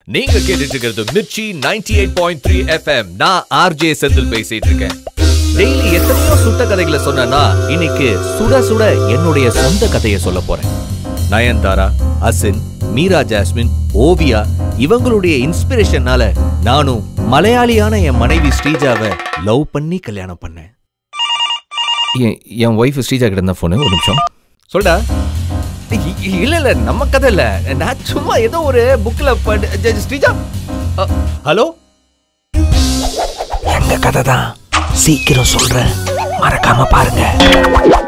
நீங்க கேட்டுட்டு இருக்கிறது Mirchi 98.3 eight point three FM நான் ஆர்ஜே செந்தில் பேசிட்டு இருக்கேன் டெய்லி எத்தனையோ சுட்ட கதைகளை சொன்னா இன்னைக்கு சுட சுட என்னுடைய சொந்த கதையை சொல்ல போறேன் நயன்தாரா அசின் மீரா ஜாஸ்மின் ஓவியா இவங்களுடைய இன்ஸ்பிரேஷனால நானும் மலையாளியான என் மனைவி ஸ்ரீஜாவை லவ் பண்ணி கல்யாணம் பண்ணேன் என் என் ஒய்ஃப் ஸ்ரீஜா கிட்ட இருந்தா ஃபோனு ஒரு நிமிஷம் சொல்டா இ- இ- இல்ல இல்ல நம்ம கதை இல்ல நான் சும்மா ஏதோ ஒரு புக்ல படி ஸ்ரீஜா அ, ஹலோ எங்க கதை தான் சீக்கிரம் சொல்றேன் மறக்காம பாருங்க